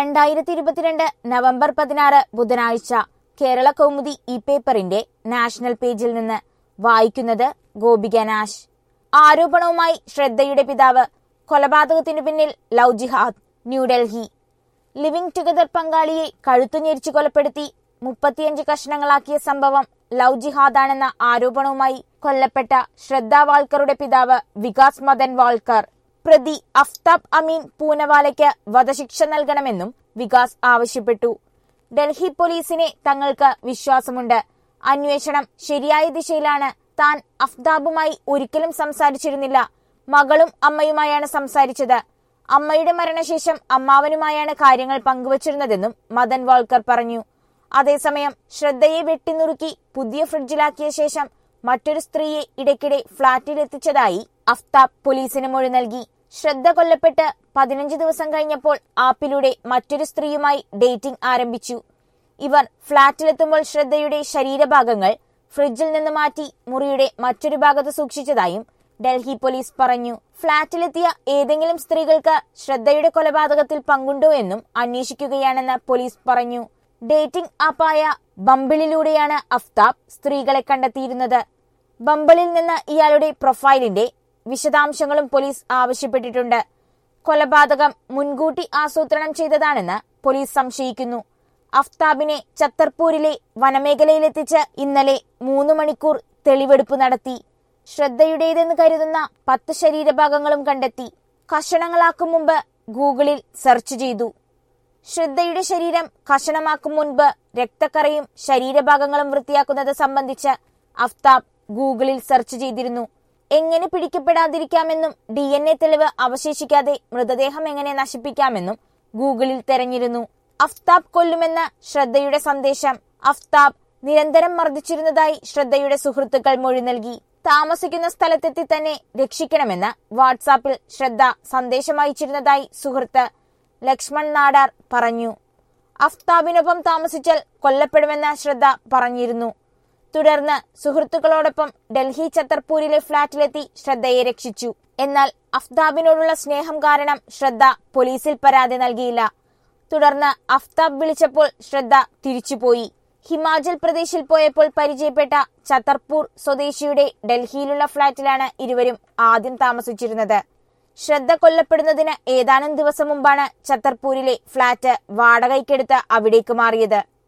രണ്ടായിരത്തി ഇരുപത്തിരണ്ട് നവംബർ പതിനാറ് ബുധനാഴ്ച കേരള കൗമുദി ഇ പേപ്പറിന്റെ നാഷണൽ പേജിൽ നിന്ന് വായിക്കുന്നത് ഗോപിക നാശ് ആരോപണവുമായി ശ്രദ്ധയുടെ പിതാവ് കൊലപാതകത്തിനു പിന്നിൽ ലവ് ജിഹാദ് ന്യൂഡൽഹി ലിവിംഗ് ടുഗദർ പങ്കാളിയെ കഴുത്തു ഞെരിച്ചു കൊലപ്പെടുത്തി മുപ്പത്തിയഞ്ച് കഷ്ണങ്ങളാക്കിയ സംഭവം ലവ് ജിഹാദാണെന്ന ആരോപണവുമായി കൊല്ലപ്പെട്ട ശ്രദ്ധ വാൾക്കറുടെ പിതാവ് വികാസ് മദൻ വാൾക്കർ പ്രതി അഫ്താബ് അമീൻ പൂനവാലയ്ക്ക് വധശിക്ഷ നൽകണമെന്നും വികാസ് ആവശ്യപ്പെട്ടു ഡൽഹി പോലീസിനെ തങ്ങൾക്ക് വിശ്വാസമുണ്ട് അന്വേഷണം ശരിയായ ദിശയിലാണ് താൻ അഫ്താബുമായി ഒരിക്കലും സംസാരിച്ചിരുന്നില്ല മകളും അമ്മയുമായാണ് സംസാരിച്ചത് അമ്മയുടെ മരണശേഷം അമ്മാവനുമായാണ് കാര്യങ്ങൾ പങ്കുവച്ചിരുന്നതെന്നും മദൻ വാൾക്കർ പറഞ്ഞു അതേസമയം ശ്രദ്ധയെ വെട്ടിനുറുക്കി പുതിയ ഫ്രിഡ്ജിലാക്കിയ ശേഷം മറ്റൊരു സ്ത്രീയെ ഇടയ്ക്കിടെ ഫ്ളാറ്റിലെത്തിച്ചതായി അഫ്താബ് പോലീസിന് മൊഴി നൽകി ശ്രദ്ധ കൊല്ലപ്പെട്ട് പതിനഞ്ച് ദിവസം കഴിഞ്ഞപ്പോൾ ആപ്പിലൂടെ മറ്റൊരു സ്ത്രീയുമായി ഡേറ്റിംഗ് ആരംഭിച്ചു ഇവർ ഫ്ളാറ്റിലെത്തുമ്പോൾ ശ്രദ്ധയുടെ ശരീരഭാഗങ്ങൾ ഫ്രിഡ്ജിൽ നിന്ന് മാറ്റി മുറിയുടെ മറ്റൊരു ഭാഗത്ത് സൂക്ഷിച്ചതായും ഡൽഹി പോലീസ് പറഞ്ഞു ഫ്ളാറ്റിലെത്തിയ ഏതെങ്കിലും സ്ത്രീകൾക്ക് ശ്രദ്ധയുടെ കൊലപാതകത്തിൽ പങ്കുണ്ടോ എന്നും അന്വേഷിക്കുകയാണെന്ന് പോലീസ് പറഞ്ഞു ഡേറ്റിംഗ് ആപ്പായ ബമ്പിളിലൂടെയാണ് അഫ്താബ് സ്ത്രീകളെ കണ്ടെത്തിയിരുന്നത് ബമ്പിളിൽ നിന്ന് ഇയാളുടെ പ്രൊഫൈലിന്റെ വിശദാംശങ്ങളും പോലീസ് ആവശ്യപ്പെട്ടിട്ടുണ്ട് കൊലപാതകം മുൻകൂട്ടി ആസൂത്രണം ചെയ്തതാണെന്ന് പോലീസ് സംശയിക്കുന്നു അഫ്താബിനെ ഛത്തർപൂരിലെ വനമേഖലയിലെത്തിച്ച് ഇന്നലെ മൂന്ന് മണിക്കൂർ തെളിവെടുപ്പ് നടത്തി ശ്രദ്ധയുടേതെന്ന് കരുതുന്ന പത്ത് ശരീരഭാഗങ്ങളും കണ്ടെത്തി കഷണങ്ങളാക്കും മുമ്പ് ഗൂഗിളിൽ സെർച്ച് ചെയ്തു ശ്രദ്ധയുടെ ശരീരം കഷണമാക്കും മുൻപ് രക്തക്കറയും ശരീരഭാഗങ്ങളും വൃത്തിയാക്കുന്നത് സംബന്ധിച്ച് അഫ്താബ് ഗൂഗിളിൽ സെർച്ച് ചെയ്തിരുന്നു എങ്ങനെ പിടിക്കപ്പെടാതിരിക്കാമെന്നും ഡി എൻ എ തെളിവ് അവശേഷിക്കാതെ മൃതദേഹം എങ്ങനെ നശിപ്പിക്കാമെന്നും ഗൂഗിളിൽ തെരഞ്ഞിരുന്നു അഫ്താബ് കൊല്ലുമെന്ന ശ്രദ്ധയുടെ സന്ദേശം അഫ്താബ് നിരന്തരം മർദ്ദിച്ചിരുന്നതായി ശ്രദ്ധയുടെ സുഹൃത്തുക്കൾ മൊഴി നൽകി താമസിക്കുന്ന സ്ഥലത്തെത്തി തന്നെ രക്ഷിക്കണമെന്ന് വാട്സാപ്പിൽ ശ്രദ്ധ സന്ദേശം അയച്ചിരുന്നതായി സുഹൃത്ത് ലക്ഷ്മൺ നാടാർ പറഞ്ഞു അഫ്താബിനൊപ്പം താമസിച്ചാൽ കൊല്ലപ്പെടുമെന്ന് ശ്രദ്ധ പറഞ്ഞിരുന്നു തുടർന്ന് സുഹൃത്തുക്കളോടൊപ്പം ഡൽഹി ഛത്തർപൂരിലെ ഫ്ളാറ്റിലെത്തി ശ്രദ്ധയെ രക്ഷിച്ചു എന്നാൽ അഫ്താബിനോടുള്ള സ്നേഹം കാരണം ശ്രദ്ധ പോലീസിൽ പരാതി നൽകിയില്ല തുടർന്ന് അഫ്താബ് വിളിച്ചപ്പോൾ ശ്രദ്ധ തിരിച്ചുപോയി ഹിമാചൽ പ്രദേശിൽ പോയപ്പോൾ പരിചയപ്പെട്ട ഛത്തർപൂർ സ്വദേശിയുടെ ഡൽഹിയിലുള്ള ഫ്ളാറ്റിലാണ് ഇരുവരും ആദ്യം താമസിച്ചിരുന്നത് ശ്രദ്ധ കൊല്ലപ്പെടുന്നതിന് ഏതാനും ദിവസം മുമ്പാണ് ഛത്തർപൂരിലെ ഫ്ളാറ്റ് വാടകയ്ക്കെടുത്ത് അവിടേക്ക് മാറിയത്